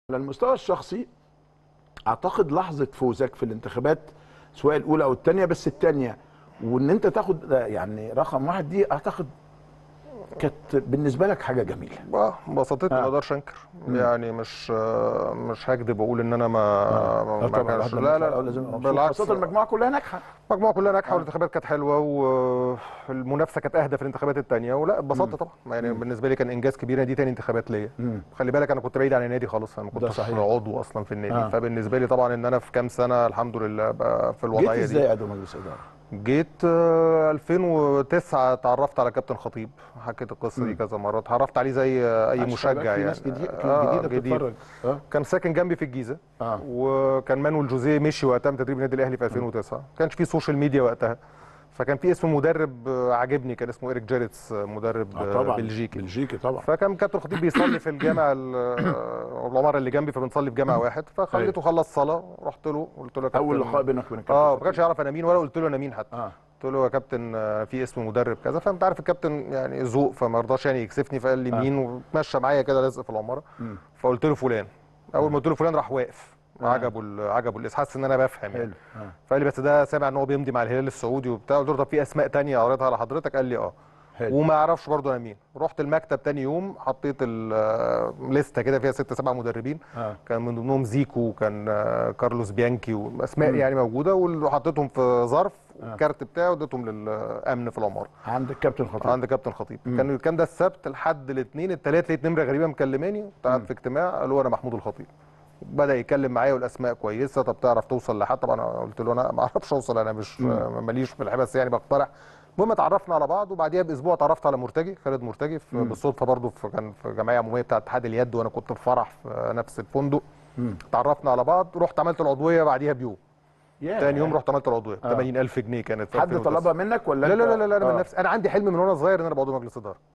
على المستوى الشخصي اعتقد لحظه فوزك في الانتخابات سواء الاولى او الثانيه بس الثانيه وان انت تاخد يعني رقم واحد دي اعتقد كانت بالنسبه لك حاجه جميله اه بسطتني آه. ما اقدرش انكر يعني مش آه، مش هكذب واقول ان انا ما آه ما طبعا كانش الواحد لا لما يطلع لا لازم يبقى مبسوط. بالعكس خاصه المجموعه كلها ناجحه المجموعه كلها ناجحه والانتخابات كانت حلوه والمنافسه كانت اهدى في الانتخابات الثانيه ولا اتبسطت طبعا يعني بالنسبه لي كان انجاز كبير دي تاني انتخابات ليا مم. خلي بالك انا كنت بعيد عن النادي خالص انا ما ده كنتش صحيح. عضو اصلا في النادي آه. فبالنسبه لي طبعا ان انا في كام سنه الحمد لله بقى في جيت الوضعيه ازاي دي عضو مجلس اداره؟ جيت آه، 2009 اتعرفت على كابتن خطيب حكيت القصه دي كذا مره اتعرفت عليه زي آه، اي عشان خلي بالك مشجع في يعني ناس جديد آه، جديده بتتفرج اه كان ساكن جنبي في الجيزه اه وكان مانويل جوزيه مشي وقتها من تدريب النادي الاهلي في 2009 ما كانش في سوشيال ميديا وقتها فكان في اسم مدرب آه، عجبني كان اسمه ايريك جيريتس آه، مدرب آه آه، طبعا بلجيكي بلجيكي طبعا فكان كابتن الخطيب بيصلي في الجامع ال- آه، العماره اللي جنبي فبنصلي في جامع واحد فخليته خلص صلاه رحت له قلت له يا اول كابتن- لقاء بينك وبين الكابتن اه ما خطيب. كانش يعرف انا مين ولا قلت له انا مين حتى اه قلت له يا كابتن آه، في اسم مدرب كذا فانت عارف الكابتن يعني ذوق فما رضاش يعني يكسفني فقال لي آه. مين ومشى معايا كده لازق في العماره مم. فقلت له فلان اول ما قلت له فلان راح واقف آه. عجبه ال- عجبه الاسم حاسس ان انا بفهم يعني حلو اه فقال لي بس ده سامع ان هو بيمضي مع الهلال السعودي وبتاع قلت له طب في اسماء تانية قريتها على حضرتك قال لي اه حلو وما اعرفش برضه انا مين رحت المكتب تاني يوم حطيت الليسته كده فيها ست سبع مدربين اه كان من ضمنهم زيكو وكان آه، كارلوس بيانكي واسماء مم. يعني موجوده وحطيتهم في ظرف آه. والكارت بتاعي وديتهم للامن في العماره عند الكابتن خطيب عند كابتن خطيب مم. كان كان ده السبت لحد الاثنين الثلاث لقيت نمره غريبه مكلماني كنت قاعد مم. في اجتماع قالوا انا محمود الخطيب بدا يتكلم معايا والاسماء كويسه طب تعرف توصل لحد طبعا انا قلت له انا ما اعرفش اوصل انا مش مم. ماليش في الحبس بس يعني بقترح المهم اتعرفنا على بعض وبعديها باسبوع اتعرفت على مرتجي خالد مرتجي في مم. بالصدفه برضه في كان في جمعيه عموميه بتاعه اتحاد اليد وانا كنت في فرح في نفس الفندق مم. اتعرفنا على بعض رحت عملت العضويه بعديها بيوم ياه. تاني يوم رحت عملت العضويه آه. 80000 جنيه كانت في حد 2009. طلبها منك ولا لا أنت؟ لا لا لا انا من آه. نفسي انا عندي حلم من وانا صغير ان انا ابقى عضو مجلس اداره